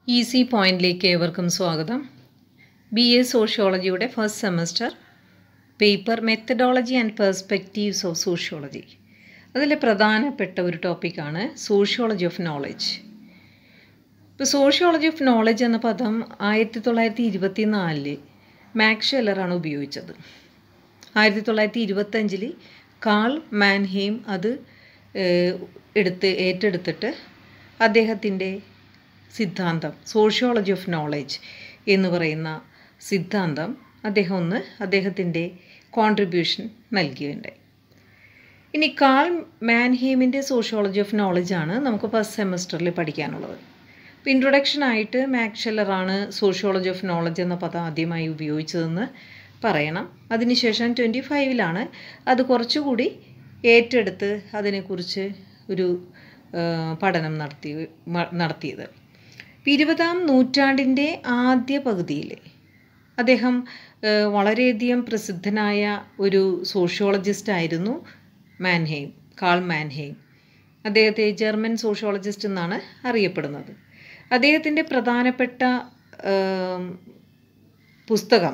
easy പോയിന്റിലേക്ക് ഏവർക്കും സ്വാഗതം ബി എ സോഷ്യോളജിയുടെ first semester paper methodology and perspectives of sociology അതിലെ പ്രധാനപ്പെട്ട ഒരു ടോപ്പിക്കാണ് സോഷ്യോളജി ഓഫ് നോളജ് ഇപ്പോൾ സോഷ്യോളജി ഓഫ് നോളജ് എന്ന പദം ആയിരത്തി തൊള്ളായിരത്തി ഇരുപത്തി നാലില് മാക്സ് ഷെല്ലറാണ് ഉപയോഗിച്ചത് ആയിരത്തി തൊള്ളായിരത്തി ഇരുപത്തഞ്ചിൽ കാൾ മാൻഹെയിം അത് ഏഹ്, എടുത്ത് ഏറ്റെടുത്തിട്ട് അദ്ദേഹത്തിൻ്റെ സിദ്ധാന്തം സോഷ്യോളജി ഓഫ് നോളജ് എന്ന് പറയുന്ന സിദ്ധാന്തം അദ്ദേഹം ഒന്ന് അദ്ദേഹത്തിൻ്റെ കോൺട്രിബ്യൂഷൻ നൽകിയുണ്ടായി ഇനി കാൾ മാൻഹെയിമിൻ്റെ സോഷ്യോളജി ഓഫ് നോളജാണ് നമുക്ക് ഫസ്റ്റ് സെമസ്റ്ററിൽ പഠിക്കാനുള്ളത് ഇപ്പോൾ ഇൻട്രൊഡക്ഷനായിട്ട് മാക്ഷെല്ലറാണ് സോഷ്യോളജി ഓഫ് നോളജ് എന്ന പദം ആദ്യമായി ഉപയോഗിച്ചതെന്ന് പറയണം അതിനുശേഷം ട്വൻറ്റി ഫൈവിലാണ് അത് കുറച്ചുകൂടി ഏറ്റെടുത്ത് അതിനെക്കുറിച്ച് ഒരു ആ, പഠനം നടത്തി മ- നടത്തിയത് ഇപ്പം ഇരുപതാം നൂറ്റാണ്ടിൻ്റെ ആദ്യ പകുതിയിൽ അദ്ദേഹം ആ, വളരെയധികം പ്രസിദ്ധനായ ഒരു സോഷ്യോളജിസ്റ്റ് ആയിരുന്നു മാൻഹെയിം കാൾ മാൻഹെയിം അദ്ദേഹത്തെ ജർമ്മൻ സോഷ്യോളജിസ്റ്റ് എന്നാണ് അറിയപ്പെടുന്നത് അദ്ദേഹത്തിൻ്റെ പ്രധാനപ്പെട്ട ആം, പുസ്തകം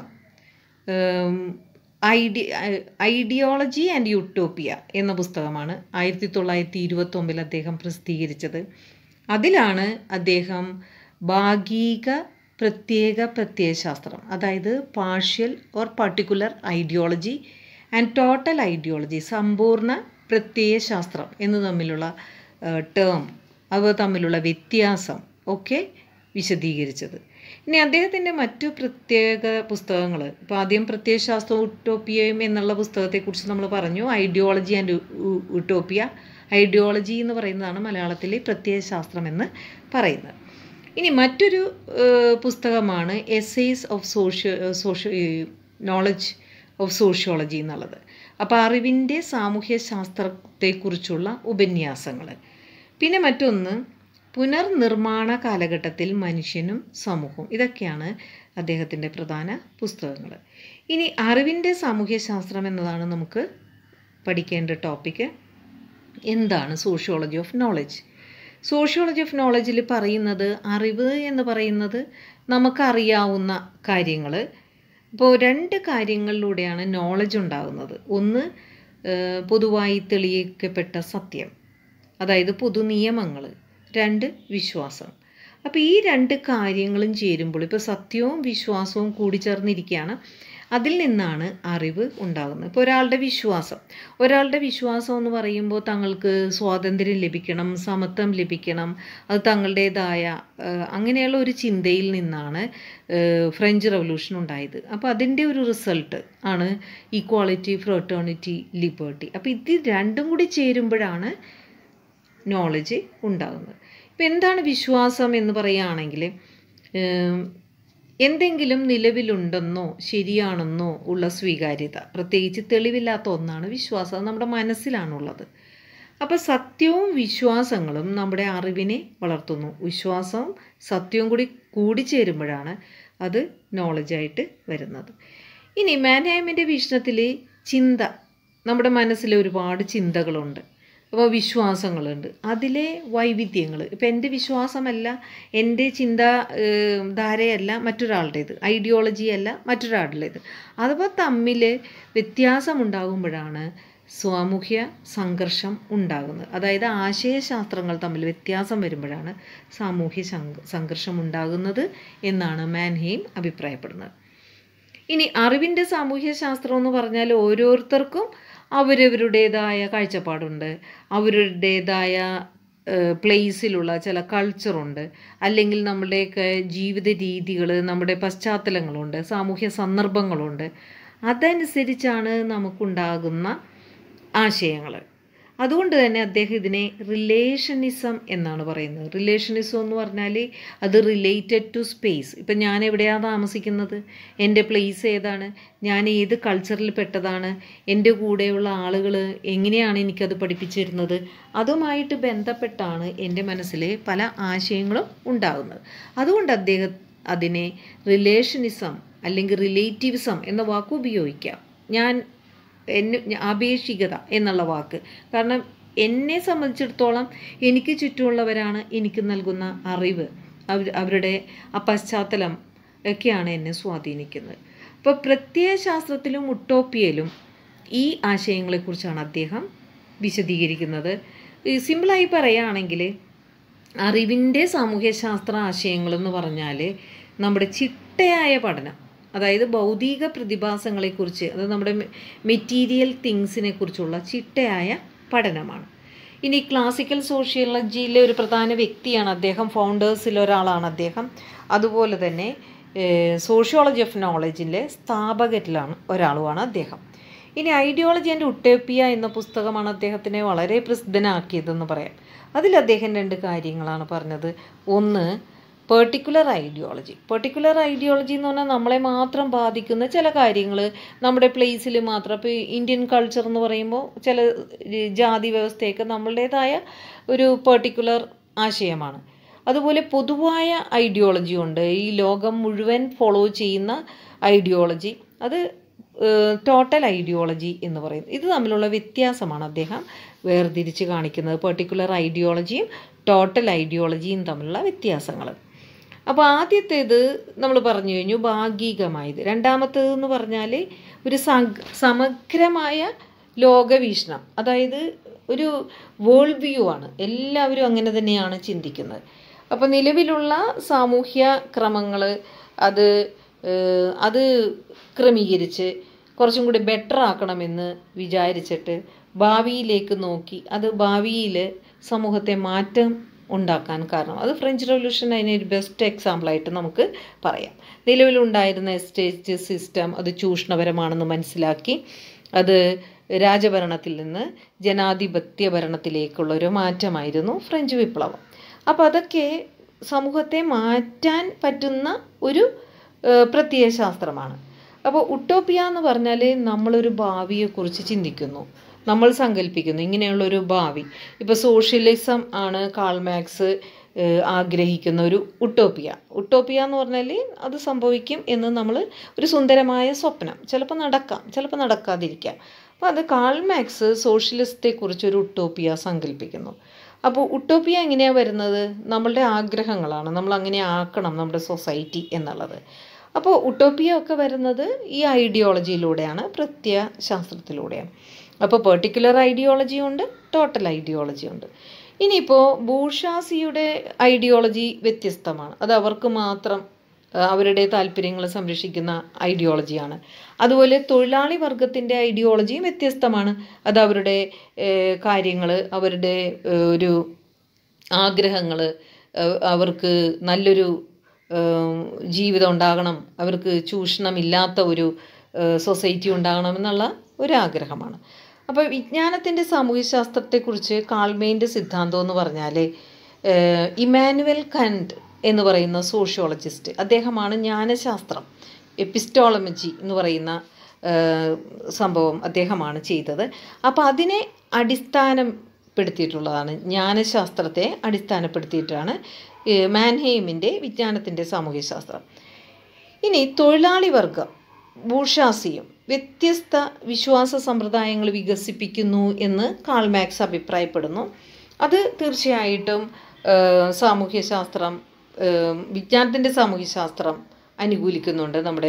ഐഡി ഐഡിയോളജി ആൻഡ് യൂട്ടോപ്പിയ എന്ന പുസ്തകമാണ് ആയിരത്തി തൊള്ളായിരത്തി ഇരുപത്തൊമ്പതിൽ അദ്ദേഹം പ്രസിദ്ധീകരിച്ചത് അതിലാണ് അദ്ദേഹം ഭാഗിക പ്രത്യേക പ്രത്യയശാസ്ത്രം അതായത് partial or particular ideology and total ideology സമ്പൂർണ്ണ പ്രത്യയശാസ്ത്രം എന്ന് തമ്മിലുള്ള ടേം അവ തമ്മിലുള്ള വ്യത്യാസം ഒക്കെ വിശദീകരിച്ചത് ഇനി അദ്ദേഹത്തിൻ്റെ മറ്റു പ്രത്യേക പുസ്തകങ്ങൾ ഇപ്പോൾ ആദ്യം പ്രത്യയശാസ്ത്രം ഉട്ടോപ്പിയയും എന്നുള്ള പുസ്തകത്തെക്കുറിച്ച് നമ്മൾ പറഞ്ഞു ഐഡിയോളജി ആൻഡ് ഉട്ടോപ്പിയ ഐഡിയോളജി എന്ന് പറയുന്നതാണ് മലയാളത്തിൽ പ്രത്യയശാസ്ത്രം എന്ന് പറയുന്നത് ഇനി മറ്റൊരു ഏഹ്, പുസ്തകമാണ് essays of socio socio knowledge of sociology എന്നുള്ളത് അപ്പോൾ അറിവിൻ്റെ സാമൂഹ്യ ശാസ്ത്രത്തെക്കുറിച്ചുള്ള ഉപന്യാസങ്ങൾ പിന്നെ മറ്റൊന്ന് പുനർനിർമ്മാണ കാലഘട്ടത്തിൽ മനുഷ്യനും സമൂഹവും ഇതൊക്കെയാണ് അദ്ദേഹത്തിൻ്റെ പ്രധാന പുസ്തകങ്ങൾ ഇനി അറിവിൻ്റെ സാമൂഹ്യ ശാസ്ത്രം എന്നതാണ് നമുക്ക് പഠിക്കേണ്ട ടോപ്പിക്ക് എന്താണ് sociology of knowledge sociology of നോളജിൽ പറയുന്നത് അറിവ് എന്ന് പറയുന്നത് നമുക്കറിയാവുന്ന കാര്യങ്ങൾ ഇപ്പോൾ രണ്ട് കാര്യങ്ങളിലൂടെയാണ് നോളജ് ഉണ്ടാകുന്നത് ഒന്ന് ഏഹ്, പൊതുവായി തെളിയിക്കപ്പെട്ട സത്യം അതായത് പൊതു നിയമങ്ങൾ രണ്ട് വിശ്വാസം അപ്പോൾ ഈ രണ്ട് കാര്യങ്ങളും ചേരുമ്പോൾ ഇപ്പോൾ സത്യവും വിശ്വാസവും കൂടി ചേർന്നിരിക്കുകയാണ് അതിൽ നിന്നാണ് അറിവ് ഉണ്ടാകുന്നത് ഇപ്പോൾ ഒരാളുടെ വിശ്വാസം ഒരാളുടെ വിശ്വാസം എന്ന് പറയുമ്പോൾ തങ്ങൾക്ക് സ്വാതന്ത്ര്യം ലഭിക്കണം സമത്വം ലഭിക്കണം അത് തങ്ങളുടേതായ ആ, അങ്ങനെയുള്ള ഒരു ചിന്തയിൽ നിന്നാണ് ആ, ഫ്രഞ്ച് റവല്യൂഷൻ ഉണ്ടായത് അപ്പോൾ അതിൻ്റെ ഒരു റിസൾട്ട് ആണ് ഈക്വാളിറ്റി ഫ്രട്ടേണിറ്റി ലിബർട്ടി അപ്പോൾ ഇത് രണ്ടും കൂടി ചേരുമ്പോഴാണ് നോളജ് ഉണ്ടാകുന്നത് ഇപ്പം എന്താണ് വിശ്വാസം എന്ന് പറയുകയാണെങ്കിൽ ഏം, എന്തെങ്കിലും നിലവിലുണ്ടെന്നോ ശരിയാണെന്നോ ഉള്ള സ്വീകാര്യത പ്രത്യേകിച്ച് തെളിവില്ലാത്ത ഒന്നാണ് വിശ്വാസം അത് നമ്മുടെ മനസ്സിലാണുള്ളത് അപ്പോൾ സത്യവും വിശ്വാസങ്ങളും നമ്മുടെ അറിവിനെ വളർത്തുന്നു വിശ്വാസവും സത്യവും കൂടി കൂടിച്ചേരുമ്പോഴാണ് അത് നോളജായിട്ട് വരുന്നത് ഇനി മാനേജ്മെൻ്റ് വീക്ഷണത്തിൽ ചിന്ത നമ്മുടെ മനസ്സിൽ ഒരുപാട് ചിന്തകളുണ്ട് അപ്പോൾ വിശ്വാസങ്ങളുണ്ട് അതിലെ വൈവിധ്യങ്ങൾ ഇപ്പം എൻ്റെ വിശ്വാസമല്ല എൻ്റെ ചിന്ത ഏഹ്, ധാരയല്ല മറ്റൊരാളുടേത് ഐഡിയോളജി അല്ല മറ്റൊരാളുടേത് അഥവാ തമ്മിൽ വ്യത്യാസമുണ്ടാകുമ്പോഴാണ് സാമൂഹ്യ സംഘർഷം ഉണ്ടാകുന്നത് അതായത് ആശയശാസ്ത്രങ്ങൾ തമ്മിൽ വ്യത്യാസം വരുമ്പോഴാണ് സാമൂഹ്യ സംഘ- സംഘർഷം ഉണ്ടാകുന്നത് എന്നാണ് മാൻഹെയിം അഭിപ്രായപ്പെടുന്നത് ഇനി അറിവിൻ്റെ സാമൂഹ്യ ശാസ്ത്രം എന്ന് പറഞ്ഞാൽ ഓരോരുത്തർക്കും അവരവരുടേതായ കാഴ്ചപ്പാടുണ്ട് അവരുടേതായ പ്ലേസിലുള്ള ചില കൾച്ചറുണ്ട് അല്ലെങ്കിൽ നമ്മുടെയൊക്കെ ജീവിത രീതികൾ നമ്മുടെ പശ്ചാത്തലങ്ങളുണ്ട് സാമൂഹ്യ സന്ദർഭങ്ങളുണ്ട് അതനുസരിച്ചാണ് നമുക്കുണ്ടാകുന്ന ആശയങ്ങൾ അതുകൊണ്ട് തന്നെ അദ്ദേഹം ഇതിനെ റിലേഷനിസം എന്നാണ് പറയുന്നത് റിലേഷനിസം എന്ന് പറഞ്ഞാൽ അത് റിലേറ്റഡ് ടു സ്പേസ് ഇപ്പം ഞാൻ എവിടെയാണ് താമസിക്കുന്നത് എൻ്റെ പ്ലേസ് ഏതാണ് ഞാൻ ഏത് കൾച്ചറിൽ പെട്ടതാണ് എൻ്റെ കൂടെയുള്ള ആളുകൾ എങ്ങനെയാണ് എനിക്കത് പഠിപ്പിച്ചു തരുന്നത് അതുമായിട്ട് ബന്ധപ്പെട്ടാണ് എൻ്റെ മനസ്സിൽ പല ആശയങ്ങളും ഉണ്ടാകുന്നത് അതുകൊണ്ട് അദ്ദേഹം അതിനെ റിലേഷനിസം അല്ലെങ്കിൽ റിലേറ്റീവിസം എന്ന വാക്ക് ഉപയോഗിക്കാം ഞാൻ എന്നെ ആപേക്ഷികത എന്നുള്ള വാക്ക് കാരണം എന്നെ സംബന്ധിച്ചിടത്തോളം എനിക്ക് ചുറ്റുമുള്ളവരാണ് എനിക്ക് നൽകുന്ന അറിവ് അവർ അവരുടെ ആ പശ്ചാത്തലം ഒക്കെയാണ് എന്നെ സ്വാധീനിക്കുന്നത് അപ്പോൾ പ്രത്യയശാസ്ത്രത്തിലും ഉട്ടോപ്പിയയിലും ഈ ആശയങ്ങളെക്കുറിച്ചാണ് അദ്ദേഹം വിശദീകരിക്കുന്നത് ഈ സിമ്പിളായി പറയുകയാണെങ്കിൽ അറിവിൻ്റെ സാമൂഹ്യശാസ്ത്ര ആശയങ്ങളെന്ന് പറഞ്ഞാൽ നമ്മുടെ ചിട്ടയായ പഠനം അതായത് ഭൗതിക പ്രതിഭാസങ്ങളെക്കുറിച്ച് അത് നമ്മുടെ മെറ്റീരിയൽ തിങ്സിനെ കുറിച്ചുള്ള ചിട്ടയായ പഠനമാണ് ഇനി ക്ലാസിക്കൽ സോഷ്യോളജിയിലെ ഒരു പ്രധാന വ്യക്തിയാണ് അദ്ദേഹം ഫൗണ്ടേഴ്സിൽ ഒരാളാണ് അദ്ദേഹം അതുപോലെ തന്നെ സോഷ്യോളജി ഓഫ് നോളജിൻ്റെ സ്ഥാപകരിലാണ് ഒരാളുമാണ് അദ്ദേഹം ഇനി ഐഡിയോളജി ആൻഡ് ഉട്ടേപ്പിയ എന്ന പുസ്തകമാണ് അദ്ദേഹത്തിനെ വളരെ പ്രസിദ്ധനാക്കിയതെന്ന് പറയാം അതിൽ അദ്ദേഹം രണ്ട് കാര്യങ്ങളാണ് പറഞ്ഞത് ഒന്ന് പെർട്ടിക്കുലർ ഐഡിയോളജി പെർട്ടിക്കുലർ ഐഡിയോളജി എന്ന് പറഞ്ഞാൽ നമ്മളെ മാത്രം ബാധിക്കുന്ന ചില കാര്യങ്ങൾ നമ്മുടെ പ്ലേസിൽ മാത്രം ഇപ്പോൾ ഇന്ത്യൻ കൾച്ചർ എന്ന് പറയുമ്പോൾ ചില ജാതി വ്യവസ്ഥയൊക്കെ നമ്മളുടേതായ ഒരു പെർട്ടിക്കുലർ ആശയമാണ് അതുപോലെ പൊതുവായ ഐഡിയോളജി ഉണ്ട് ഈ ലോകം മുഴുവൻ ഫോളോ ചെയ്യുന്ന ഐഡിയോളജി അത് ടോട്ടൽ ഐഡിയോളജി എന്ന് പറയുന്നത് ഇത് തമ്മിലുള്ള വ്യത്യാസമാണ് അദ്ദേഹം വേർതിരിച്ച് കാണിക്കുന്നത് പെർട്ടിക്കുലർ ഐഡിയോളജിയും ടോട്ടൽ ഐഡിയോളജിയും തമ്മിലുള്ള വ്യത്യാസങ്ങൾ അപ്പോൾ ആദ്യത്തേത് നമ്മൾ പറഞ്ഞു കഴിഞ്ഞു ഭാഗികമായത് രണ്ടാമത്തേത് എന്ന് പറഞ്ഞാൽ ഒരു സമഗ്രമായ ലോകവീക്ഷണം അതായത് ഒരു വേൾഡ് വ്യൂ ആണ് എല്ലാവരും അങ്ങനെ തന്നെയാണ് ചിന്തിക്കുന്നത് അപ്പോൾ നിലവിലുള്ള സാമൂഹ്യ ക്രമങ്ങൾ അത് അത് ക്രമീകരിച്ച് കുറച്ചും കൂടി ബെറ്റർ ആക്കണമെന്ന് വിചാരിച്ചിട്ട് ഭാവിയിലേക്ക് നോക്കി അത് ഭാവിയിൽ സമൂഹത്തെ മാറ്റം ഉണ്ടാക്കാൻ കാരണം അത് ഫ്രഞ്ച് റവല്യൂഷൻ അതിനൊരു ബെസ്റ്റ് എക്സാമ്പിളായിട്ട് നമുക്ക് പറയാം നിലവിലുണ്ടായിരുന്ന എസ്റ്റേറ്റ് സിസ്റ്റം അത് ചൂഷണപരമാണെന്ന് മനസ്സിലാക്കി അത് രാജഭരണത്തിൽ നിന്ന് ജനാധിപത്യ ഭരണത്തിലേക്കുള്ള ഒരു മാറ്റമായിരുന്നു ഫ്രഞ്ച് വിപ്ലവം അപ്പോൾ അതൊക്കെ സമൂഹത്തെ മാറ്റാൻ പറ്റുന്ന ഒരു പ്രത്യയശാസ്ത്രമാണ് അപ്പോൾ ഉട്ടോപ്പിയ എന്ന് പറഞ്ഞാൽ നമ്മളൊരു ഭാവിയെക്കുറിച്ച് ചിന്തിക്കുന്നു നമ്മൾ സങ്കല്പിക്കുന്നു ഇങ്ങനെയുള്ളൊരു ഭാവി ഇപ്പോൾ സോഷ്യലിസം ആണ് കാൾമാക്സ് ആഗ്രഹിക്കുന്ന ഒരു ഉട്ടോപ്പിയ ഉട്ടോപ്പിയ എന്ന് പറഞ്ഞാൽ അത് സംഭവിക്കും എന്ന് നമ്മൾ ഒരു സുന്ദരമായ സ്വപ്നം ചിലപ്പോൾ നടക്കാം ചിലപ്പോൾ നടക്കാതിരിക്കാം അപ്പോൾ അത് കാൾമാക്സ് സോഷ്യലിസത്തെക്കുറിച്ച് ഒരു ഉട്ടോപ്പിയ സങ്കല്പിക്കുന്നു അപ്പോൾ ഉട്ടോപ്പിയ എങ്ങനെയാണ് വരുന്നത് നമ്മളുടെ ആഗ്രഹങ്ങളാണ് നമ്മൾ അങ്ങനെ ആക്കണം നമ്മുടെ സൊസൈറ്റി എന്നുള്ളത് അപ്പോൾ ഉട്ടോപ്പിയ ഒക്കെ വരുന്നത് ഈ ഐഡിയോളജിയിലൂടെയാണ് പ്രത്യയശാസ്ത്രത്തിലൂടെയാണ് അപ്പോൾ പെർട്ടിക്കുലർ ഐഡിയോളജി ഉണ്ട് ടോട്ടൽ ഐഡിയോളജി ഉണ്ട് ഇനിയിപ്പോൾ ബൂഷാസിയുടെ ഐഡിയോളജി വ്യത്യസ്തമാണ് അത് അവർക്ക് മാത്രം അവരുടെ താല്പര്യങ്ങൾ സംരക്ഷിക്കുന്ന ഐഡിയോളജിയാണ് അതുപോലെ തൊഴിലാളി വർഗത്തിൻ്റെ ഐഡിയോളജിയും വ്യത്യസ്തമാണ് അത് അവരുടെ കാര്യങ്ങൾ അവരുടെ ഒരു ആഗ്രഹങ്ങൾ അവർക്ക് നല്ലൊരു ജീവിതം ഉണ്ടാകണം അവർക്ക് ചൂഷണമില്ലാത്ത ഒരു സൊസൈറ്റി ഉണ്ടാകണമെന്നുള്ള ഒരാഗ്രഹമാണ് അപ്പോൾ വിജ്ഞാനത്തിൻ്റെ സാമൂഹ്യശാസ്ത്രത്തെക്കുറിച്ച് കാൾമേൻ്റെ സിദ്ധാന്തം എന്ന് പറഞ്ഞാൽ ഇമാനുവൽ കൻഡ് എന്ന് പറയുന്ന സോഷ്യോളജിസ്റ്റ് അദ്ദേഹമാണ് ജ്ഞാനശാസ്ത്രം എപ്പിസ്റ്റോളമജി എന്ന് പറയുന്ന സംഭവം അദ്ദേഹമാണ് ചെയ്തത് അപ്പോൾ അതിനെ അടിസ്ഥാനപ്പെടുത്തിയിട്ടുള്ളതാണ് ജ്ഞാനശാസ്ത്രത്തെ അടിസ്ഥാനപ്പെടുത്തിയിട്ടാണ് മാൻഹെയിമിൻ്റെ വിജ്ഞാനത്തിൻ്റെ സാമൂഹ്യശാസ്ത്രം ഇനി തൊഴിലാളി വർഗം ബൂഷാസിയും വ്യത്യസ്ത വിശ്വാസ സമ്പ്രദായങ്ങൾ വികസിപ്പിക്കുന്നു എന്ന് കാൾമാക്സ് അഭിപ്രായപ്പെടുന്നു അത് തീർച്ചയായിട്ടും സാമൂഹ്യശാസ്ത്രം വിജ്ഞാനത്തിൻ്റെ സാമൂഹ്യശാസ്ത്രം അനുകൂലിക്കുന്നുണ്ട് നമ്മുടെ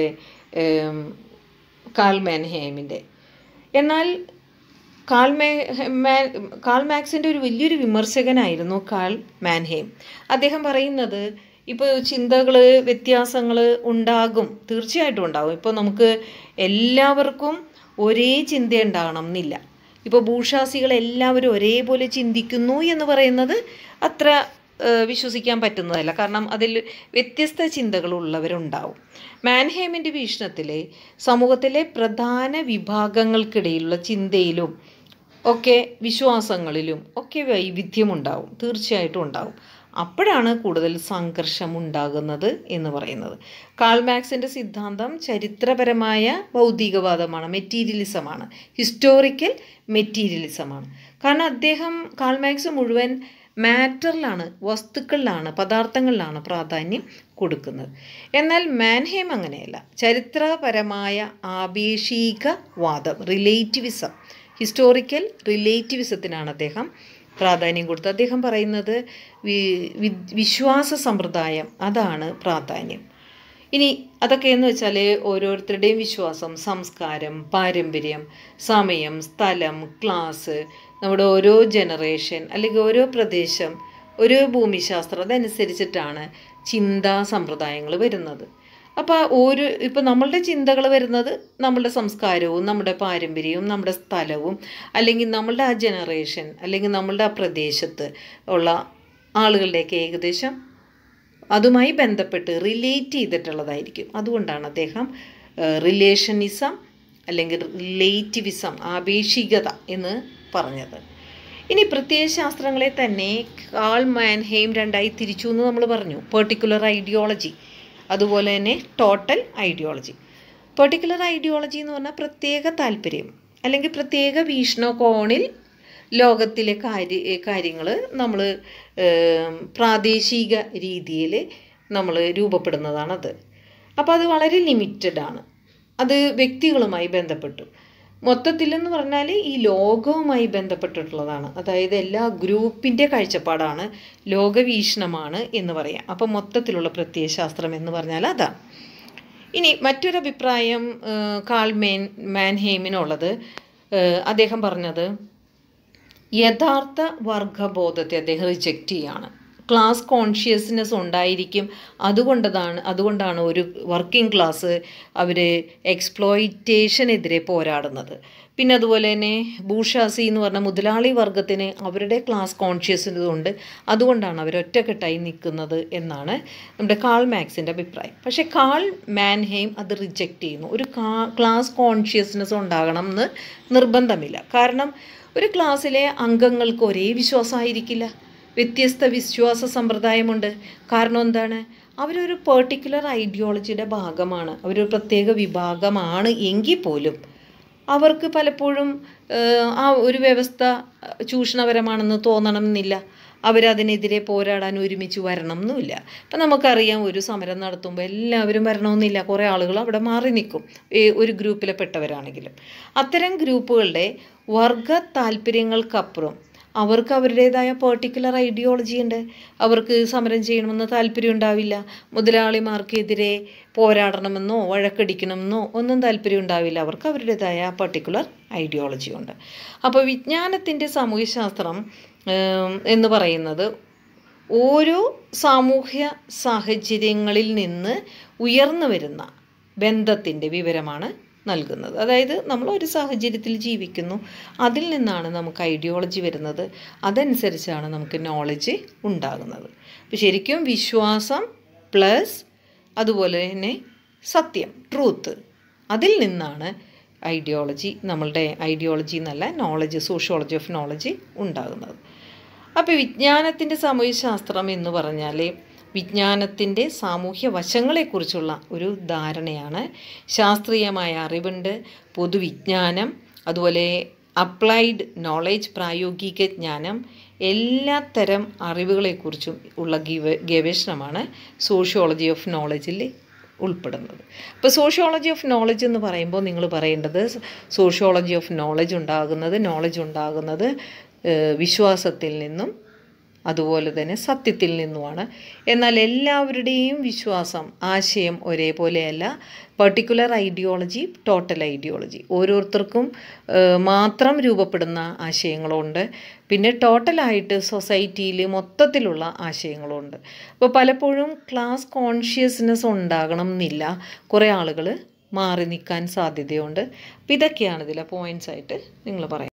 കാൾ മാൻഹേമിൻ്റെ എന്നാൽ കാൾ മേ മാൻ കാൾ മാക്സിൻ്റെ ഒരു വലിയൊരു വിമർശകനായിരുന്നു കാൾ മാൻഹേം അദ്ദേഹം പറയുന്നത് ഇപ്പോൾ ചിന്തകൾ വ്യത്യാസങ്ങൾ ഉണ്ടാകും തീർച്ചയായിട്ടും ഉണ്ടാകും ഇപ്പോൾ നമുക്ക് എല്ലാവർക്കും ഒരേ ചിന്ത ഉണ്ടാകണം എന്നില്ല ഇപ്പോൾ ഭൂഷാസികൾ എല്ലാവരും ഒരേപോലെ ചിന്തിക്കുന്നു എന്ന് പറയുന്നത് അത്ര വിശ്വസിക്കാൻ പറ്റുന്നതല്ല കാരണം അതിൽ വ്യത്യസ്ത ചിന്തകളുള്ളവരുണ്ടാവും മാൻഹേമിൻ്റെ വീക്ഷണത്തിൽ സമൂഹത്തിലെ പ്രധാന വിഭാഗങ്ങൾക്കിടയിലുള്ള ചിന്തയിലും ഒക്കെ വിശ്വാസങ്ങളിലും ഒക്കെ വൈവിധ്യമുണ്ടാവും തീർച്ചയായിട്ടും ഉണ്ടാവും അപ്പോഴാണ് കൂടുതൽ സംഘർഷം ഉണ്ടാകുന്നത് എന്ന് പറയുന്നത് കാൾമാക്സിൻ്റെ സിദ്ധാന്തം ചരിത്രപരമായ ഭൗതികവാദമാണ് മെറ്റീരിയലിസമാണ് ഹിസ്റ്റോറിക്കൽ മെറ്റീരിയലിസമാണ് കാരണം അദ്ദേഹം കാൾമാക്സ് മുഴുവൻ മാറ്ററിലാണ് വസ്തുക്കളിലാണ് പദാർത്ഥങ്ങളിലാണ് പ്രാധാന്യം കൊടുക്കുന്നത് എന്നാൽ മാൻഹേം അങ്ങനെയല്ല ചരിത്രപരമായ ആപേക്ഷികവാദം റിലേറ്റിവിസം ഹിസ്റ്റോറിക്കൽ റിലേറ്റിവിസത്തിനാണ് അദ്ദേഹം പ്രാധാന്യം കൊടുത്തു അദ്ദേഹം പറയുന്നത് വി- വി- വിശ്വാസ സമ്പ്രദായം അതാണ് പ്രാധാന്യം ഇനി അതൊക്കെയെന്ന് വെച്ചാൽ ഓരോരുത്തരുടെയും വിശ്വാസം സംസ്കാരം പാരമ്പര്യം സമയം സ്ഥലം ക്ലാസ് നമ്മുടെ ഓരോ ജനറേഷൻ അല്ലെങ്കിൽ ഓരോ പ്രദേശം ഒരു ഭൂമിശാസ്ത്രം അതനുസരിച്ചിട്ടാണ് ചിന്താ സമ്പ്രദായങ്ങൾ വരുന്നത് അപ്പോൾ ഒരു ഇപ്പോൾ നമ്മളുടെ ചിന്തകൾ വരുന്നത് നമ്മളുടെ സംസ്കാരവും നമ്മുടെ പാരമ്പര്യവും നമ്മുടെ സ്ഥലവും അല്ലെങ്കിൽ നമ്മളുടെ ആ ജനറേഷൻ അല്ലെങ്കിൽ നമ്മളുടെ ആ പ്രദേശത്ത് ഉള്ള ആളുകളുടെയൊക്കെ ഏകദേശം അതുമായി ബന്ധപ്പെട്ട് റിലേറ്റ് ചെയ്തിട്ടുള്ളതായിരിക്കും അതുകൊണ്ടാണ് അദ്ദേഹം റിലേഷനിസം അല്ലെങ്കിൽ റിലേറ്റിവിസം ആപേക്ഷികത എന്ന് പറഞ്ഞത് ഇനി പ്രത്യയശാസ്ത്രങ്ങളെ തന്നെ കാൾ മാൻഹെയിം രണ്ടായി തിരിച്ചു എന്ന് നമ്മൾ പറഞ്ഞു പെർട്ടിക്കുലർ ഐഡിയോളജി അതുപോലെ തന്നെ ടോട്ടൽ ഐഡിയോളജി പെർട്ടിക്കുലർ ഐഡിയോളജി എന്ന് പറഞ്ഞാൽ പ്രത്യേക താല്പര്യം അല്ലെങ്കിൽ പ്രത്യേക വീക്ഷണകോണിൽ ലോകത്തിലെ കാര്യ കാര്യങ്ങൾ നമ്മൾ പ്രാദേശിക രീതിയിൽ നമ്മൾ രൂപപ്പെടുന്നതാണത് അപ്പോൾ അത് വളരെ ലിമിറ്റഡ് ആണ് അത് വ്യക്തികളുമായി ബന്ധപ്പെട്ടു മൊത്തത്തിലെന്ന് പറഞ്ഞാൽ ഈ ലോകവുമായി ബന്ധപ്പെട്ടിട്ടുള്ളതാണ് അതായത് എല്ലാ ഗ്രൂപ്പിൻ്റെ കാഴ്ചപ്പാടാണ് ലോകവീക്ഷണമാണ് എന്ന് പറയാം അപ്പോൾ മൊത്തത്തിലുള്ള പ്രത്യയശാസ്ത്രം എന്ന് പറഞ്ഞാൽ അതാണ് ഇനി മറ്റൊരു അഭിപ്രായം ഏഹ്, കാൾ മേൻ മാൻഹെയിമിനുള്ളത് ഏഹ്, അദ്ദേഹം പറഞ്ഞത് യഥാർത്ഥ വർഗബോധത്തെ അദ്ദേഹം റിജക്റ്റ് ചെയ്യാണ് ക്ലാസ് കോൺഷ്യസ്നെസ് ഉണ്ടായിരിക്കും അതുകൊണ്ടതാണ് അതുകൊണ്ടാണ് ഒരു വർക്കിംഗ് ക്ലാസ് അവർ എക്സ്പ്ലോയിറ്റേഷനെതിരെ പോരാടുന്നത് പിന്നെ അതുപോലെ തന്നെ ഭൂഷാസി എന്ന് പറഞ്ഞ മുതലാളി വർഗത്തിന് അവരുടെ ക്ലാസ് കോൺഷ്യസ്നെസ് ഉണ്ട് അതുകൊണ്ടാണ് അവർ ഒറ്റക്കെട്ടായി നിൽക്കുന്നത് എന്നാണ് നമ്മുടെ കാൾ മാക്സിൻ്റെ അഭിപ്രായം പക്ഷേ കാൾ മാൻഹെയിം അത് റിജക്റ്റ് ചെയ്യുന്നു ഒരു ക്ലാസ് കോൺഷ്യസ്നെസ് ഉണ്ടാകണം എന്ന് നിർബന്ധമില്ല കാരണം ഒരു ക്ലാസ്സിലെ അംഗങ്ങൾക്ക് ഒരേ വിശ്വാസമായിരിക്കില്ല വ്യത്യസ്ത വിശ്വാസ സമ്പ്രദായമുണ്ട് കാരണം എന്താണ് അവരൊരു പെർട്ടിക്കുലർ ഐഡിയോളജിയുടെ ഭാഗമാണ് അവരൊരു പ്രത്യേക വിഭാഗമാണ് എങ്കിൽ പോലും അവർക്ക് പലപ്പോഴും ഏഹ്, ആ ഒരു വ്യവസ്ഥ അഹ്, ചൂഷണപരമാണെന്ന് തോന്നണമെന്നില്ല അവരതിനെതിരെ പോരാടാൻ ഒരുമിച്ച് വരണം എന്നുമില്ല ഇപ്പം നമുക്കറിയാം ഒരു സമരം നടത്തുമ്പോൾ എല്ലാവരും വരണമെന്നില്ല കുറേ ആളുകൾ അവിടെ മാറി നിൽക്കും ഈ ഒരു ഗ്രൂപ്പിലെ പെട്ടവരാണെങ്കിലും അത്തരം ഗ്രൂപ്പുകളുടെ വർഗ താല്പര്യങ്ങൾക്കപ്പുറം അവർക്ക് അവരുടേതായ പെർട്ടിക്കുലർ ഐഡിയോളജി ഉണ്ട് അവർക്ക് സമരം ചെയ്യണമെന്ന് താല്പര്യം ഉണ്ടാവില്ല മുതലാളിമാർക്കെതിരെ പോരാടണമെന്നോ വഴക്കടിക്കണമെന്നോ ഒന്നും താല്പര്യം ഉണ്ടാവില്ല അവർക്ക് അവരുടേതായ പെർട്ടിക്കുലർ ഐഡിയോളജി ഉണ്ട് അപ്പോൾ വിജ്ഞാനത്തിൻ്റെ സാമൂഹ്യശാസ്ത്രം ഏം, എന്ന് പറയുന്നത് ഓരോ സാമൂഹ്യ സാഹചര്യങ്ങളിൽ നിന്ന് ഉയർന്നു വരുന്ന ബന്ധത്തിൻ്റെ വിവരമാണ് നൽകുന്നത് അതായത് നമ്മൾ ഒരു സാഹചര്യത്തിൽ ജീവിക്കുന്നു അതിൽ നിന്നാണ് നമുക്ക് ഐഡിയോളജി വരുന്നത് അതനുസരിച്ചാണ് നമുക്ക് നോളജ് ഉണ്ടാകുന്നത് അപ്പോൾ ശരിക്കും വിശ്വാസം പ്ലസ് അതുപോലെ തന്നെ സത്യം ട്രൂത്ത് അതിൽ നിന്നാണ് ഐഡിയോളജി നമ്മളുടെ ഐഡിയോളജി എന്നല്ല നോളജ് സോഷ്യോളജി ഓഫ് നോളജ് ഉണ്ടാകുന്നത് അപ്പോൾ വിജ്ഞാനത്തിൻ്റെ സാമൂഹ്യശാസ്ത്രം എന്ന് പറഞ്ഞാൽ വിജ്ഞാനത്തിൻ്റെ സാമൂഹ്യ വശങ്ങളെക്കുറിച്ചുള്ള ഒരു ധാരണയാണ് ശാസ്ത്രീയമായ അറിവുണ്ട് പൊതുവിജ്ഞാനം അതുപോലെ അപ്ലൈഡ് നോളേജ് പ്രായോഗിക ജ്ഞാനം എല്ലാ തരം അറിവുകളെക്കുറിച്ചും ഉള്ള ഗിവ ഗവേഷണമാണ് സോഷ്യോളജി ഓഫ് നോളജിൽ ഉൾപ്പെടുന്നത് അപ്പോൾ സോഷ്യോളജി ഓഫ് നോളജ് എന്ന് പറയുമ്പോൾ നിങ്ങൾ പറയേണ്ടത് സോഷ്യോളജി ഓഫ് നോളജ് ഉണ്ടാകുന്നത് നോളജ് ഉണ്ടാകുന്നത് ഏഹ്, വിശ്വാസത്തിൽ നിന്നും അതുപോലെ തന്നെ സത്യത്തിൽ നിന്നുമാണ് എന്നാൽ എല്ലാവരുടെയും വിശ്വാസം ആശയം ഒരേപോലെയല്ല പർട്ടിക്കുലർ ഐഡിയോളജി ടോട്ടൽ ഐഡിയോളജി ഓരോരുത്തർക്കും ഏഹ്, മാത്രം രൂപപ്പെടുന്ന ആശയങ്ങളുണ്ട് പിന്നെ ടോട്ടലായിട്ട് സൊസൈറ്റിയിൽ മൊത്തത്തിലുള്ള ആശയങ്ങളുണ്ട് അപ്പോൾ പലപ്പോഴും ക്ലാസ് കോൺഷ്യസ്നെസ് ഉണ്ടാകണം എന്നില്ല കുറേ ആളുകൾ മാറി നിൽക്കാൻ സാധ്യതയുണ്ട് അപ്പോൾ ഇതൊക്കെയാണ് ഇതിലെ പോയിൻറ്റ്സ് ആയിട്ട് നിങ്ങൾ പറയാം